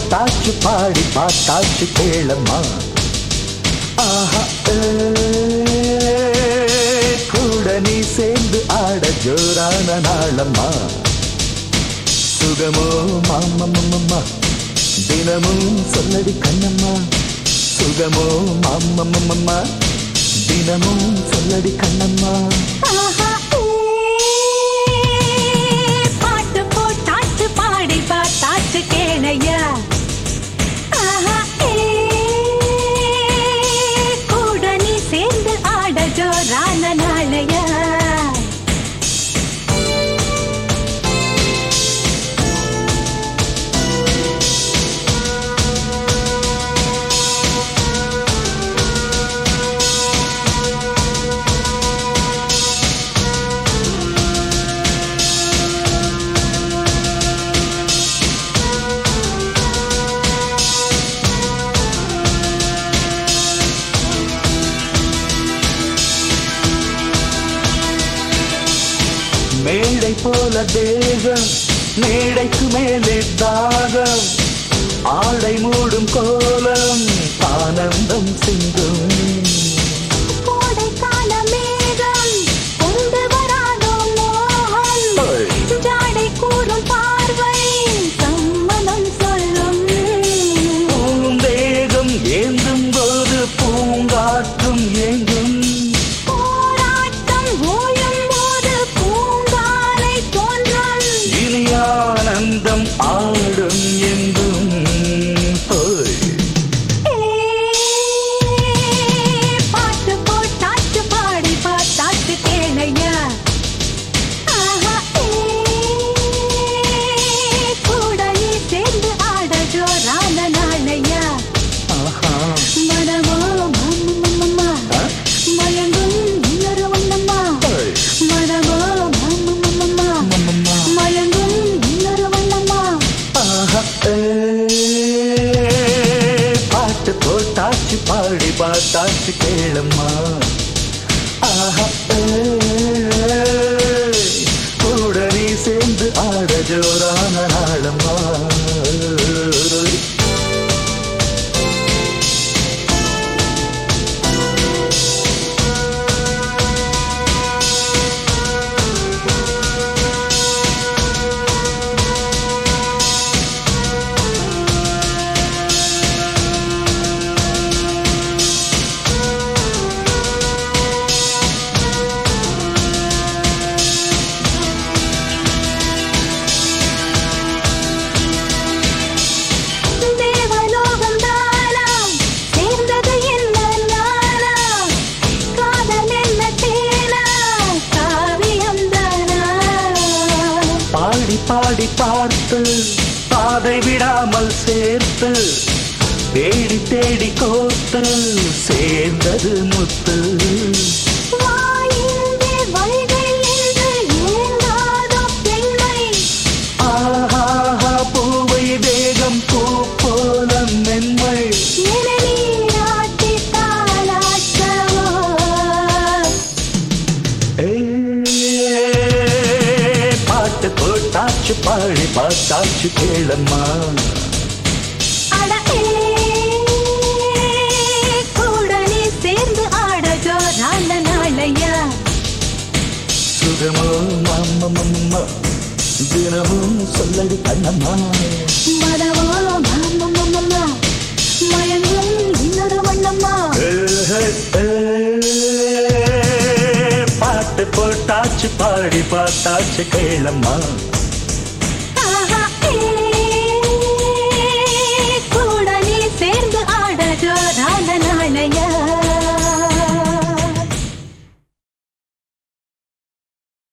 போட்டாச்சு பாடி பார்த்தாச்சு கேளம்மா ஆஹா ஏ, கூட நீ சேர்ந்து ஆட ஜோரான நாளம்மா சுகமோ மாமம்மம்மா தினமும் சொல்லடி கண்ணம்மா சுகமோ மாமம்மம்மா தினமும் சொல்லடி கண்ணம்மா ஆஹா, ஏ, பாட்டு போட்டாச்சு பாடி பார்த்தாச்சு கேளையா ஆஹா, ஏ, கூட நீ சேர்ந்து ஆட ஜோரான நாளையா மேடை போல தேகம் மேடைக்கு மேலே தாகம் ஆடை மூடும் கோலம் ஆனந்தம் சிந்தும் கோடைக்கால மேகம் கொண்டு வராதோ மோகம் ஓய். ஜாடை கூறும் பார்வை சம்மதம் சொல்லும் பூந்தேகம் ஏந்தும் போது பூங்காற்றும் ஏங்கும் போராட்டம் ஓயும் போது பூங்காலை தோன்றும் இனி ஆனந்தம் ஆடும் எங்கும் ஓய். பாட்டு போட்டாச்சு பாடி பார்த்தாச்சு கேளையா ஆஹா, ஏ, கூட நீ சேர்ந்து ஆட ஜோரான நாளையா ஆஹா. மனமோ மம்மம்மா ஆ? மயங்கும் இன்னொரு வண்ணம்மா ஓய். மனமோ மம்மம்மா மம்மம்மா. மயங்கும் இன்னொரு வண்ணம்மா ஆஹா, ஏ, பாட்டு போட்டாச்சு பாடி பார்த்தாச்சு கேளம்மா ஆஹா, ஏ, கூட நீ சேர்ந்து ஆட ஜோரான நாளம்மா தேவலோகம் தானாம் சேர்ந்தது என்ன நானாம் காதல் என்ன தேனா காவியம் தானா பாடி பாடி பார்த்து பாதை விடாமல் சேர்த்து தேடி தேடி கோத்து சேர்ந்தது முத்து வாயின்றி வைகை என்று ஏங்காதோ பெண்மை ஆஹா பூவை தேகம் பூ போல மென்மை என நீராட்டி தாலாட்டவோ ஏ, பாட்டு போட்டாச்சு பாடி பார்த்தாச்சு கேளம்மா அட ஏ, கூட நீ சேர்ந்து ஆட ஜோரான நாளையா சுகமோ மாமம்மா தினமும் சொல்லடி கண்ணம்மா மனமோ மாமம்மம்மா மயங்கும் இன்னொரு வண்ணம்மா ஏ, ஏ, பாட்டு போட்டாச்சு பாடி பார்த்தாச்சு கேளம்மா ஆஹா, ஏ, கூட நீ சேர்ந்து ஆட ஜோரான நாளையா